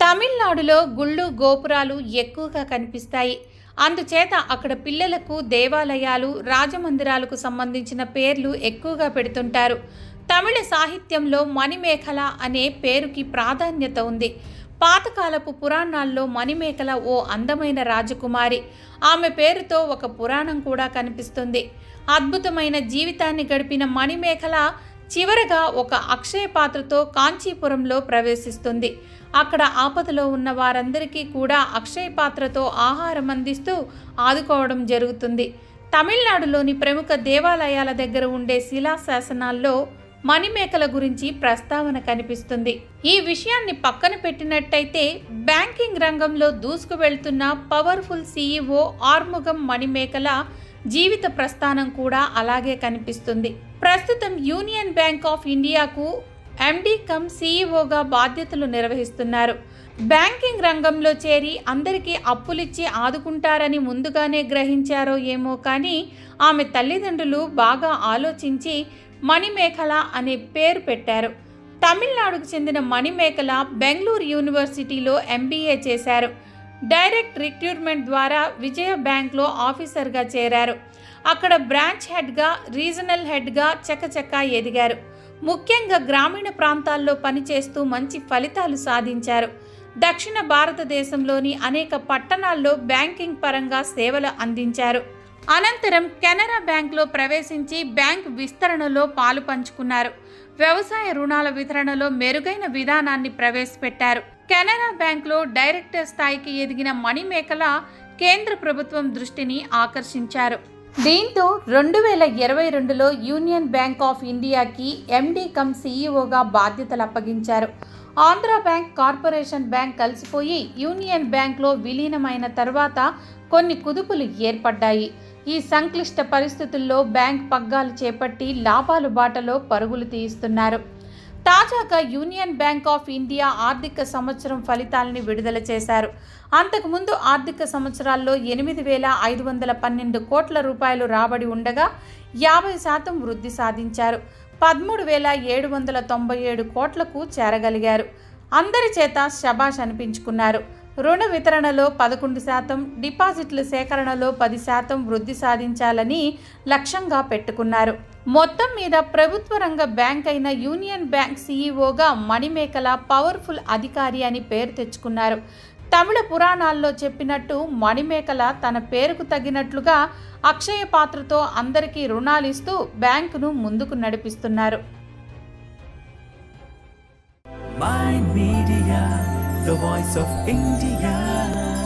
తమిళనాడులో గుళ్ళు గోపురాలు ఎక్కువగా కనిపిస్తాయి అందుచేత అక్కడ పిల్లలకు దేవాలయాలు రాజమందిరాలకు సంబంధించిన పేర్లు ఎక్కువగా పెడుతుంటారు తమిళ సాహిత్యంలో మణిమేఖల అనే పేరుకి ప్రాధాన్యత ఉంది పాతకాలపు పురాణాల్లో మణిమేఖల ఓ అందమైన రాజకుమారి ఆమె పేరుతో ఒక పురాణం కూడా కనిపిస్తుంది అద్భుతమైన జీవితాన్ని గడిపిన మణిమేఖల చివరగా ఒక అక్షయ పాత్రతో కాంచీపురంలో ప్రవేశిస్తుంది అక్కడ ఆపదలో ఉన్న వారందరికీ కూడా అక్షయ పాత్రతో ఆహారం అందిస్తూ ఆదుకోవడం జరుగుతుంది తమిళనాడులోని ప్రముఖ దేవాలయాల దగ్గర ఉండే శిలాశాసనాల్లో మణిమేకల గురించి ప్రస్తావన కనిపిస్తుంది ఈ విషయాన్ని పక్కన పెట్టినట్టయితే బ్యాంకింగ్ రంగంలో దూసుకు వెళ్తున్న పవర్ఫుల్ సీఈఓ ఆర్ముగం మణిమేకల జీవిత ప్రస్థానం కూడా అలాగే కనిపిస్తుంది ప్రస్తుతం యూనియన్ బ్యాంక్ ఆఫ్ ఇండియాకు ఎండి కమ్ సీఈఓగా బాధ్యతలు నిర్వహిస్తున్నారు బ్యాంకింగ్ రంగంలో చేరి అందరికీ అప్పులిచ్చి ఆదుకుంటారని ముందుగానే గ్రహించారో ఏమో కానీ ఆమె తల్లిదండ్రులు బాగా ఆలోచించి మణిమేఖల అనే పేరు పెట్టారు తమిళనాడుకు చెందిన మణిమేఖల బెంగళూరు యూనివర్సిటీలో ఎంబీఏ చేశారు డైరెక్ట్ రిక్రూట్మెంట్ ద్వారా విజయ బ్యాంక్లో ఆఫీసర్గా చేరారు అక్కడ బ్రాంచ్ హెడ్గా రీజనల్ హెడ్గా చకచకా ఎదిగారు ముఖ్యంగా గ్రామీణ ప్రాంతాల్లో పనిచేస్తూ మంచి ఫలితాలు సాధించారు దక్షిణ భారతదేశంలోని అనేక పట్టణాల్లో బ్యాంకింగ్ పరంగా సేవలు అందించారు అనంతరం కెనరా బ్యాంక్లో ప్రవేశించి బ్యాంక్ విస్తరణలో పాలు పంచుకున్నారు వ్యవసాయ రుణాల వితరణలో మెరుగైన విధానాన్ని ప్రవేశపెట్టారు కెనరా బ్యాంక్లో డైరెక్టర్ స్థాయికి ఎదిగిన మణిమేకల కేంద్ర ప్రభుత్వం దృష్టిని ఆకర్షించారు దీంతో రెండు వేల ఇరవై రెండులో యూనియన్ బ్యాంక్ ఆఫ్ ఇండియాకి ఎండి కమ్ సీఈఓగా బాధ్యతలు అప్పగించారు ఆంధ్ర బ్యాంక్ కార్పొరేషన్ బ్యాంక్ కలిసిపోయి యూనియన్ బ్యాంక్లో విలీనమైన తర్వాత కొన్ని కుదుపులు ఏర్పడ్డాయి ఈ సంక్లిష్ట పరిస్థితుల్లో బ్యాంక్ పగ్గాలు చేపట్టి లాభాలు బాటలో పరుగులు తీయిస్తున్నారు తాజాగా యూనియన్ బ్యాంక్ ఆఫ్ ఇండియా ఆర్థిక సంవత్సరం ఫలితాలని విడుదల చేశారు అంతకుముందు ఆర్థిక సంవత్సరాల్లో ఎనిమిది వేల ఐదు వందల పన్నెండు కోట్ల రూపాయలు రాబడి ఉండగా యాభై శాతం వృద్ధి సాధించారు పదమూడు వేల ఏడు వందల తొంభై ఏడు కోట్లకు చేరగలిగారు అందరి చేత శబాష్ అనిపించుకున్నారు రుణ వితరణలో పదకొండు శాతం డిపాజిట్ల సేకరణలో పది శాతం వృద్ధి సాధించాలని లక్ష్యంగా పెట్టుకున్నారు మొత్తం మీద ప్రభుత్వ రంగ బ్యాంక్ అయిన యూనియన్ బ్యాంక్ సీఈఓగా మణిమేకల పవర్ఫుల్ అధికారి అని పేరు తెచ్చుకున్నారు తమిళ పురాణాల్లో చెప్పినట్టు మణిమేకల తన పేరుకు తగినట్లుగా అక్షయ పాత్రతో అందరికీ రుణాలిస్తూ బ్యాంకును ముందుకు నడిపిస్తున్నారు Mind Media, the voice of India.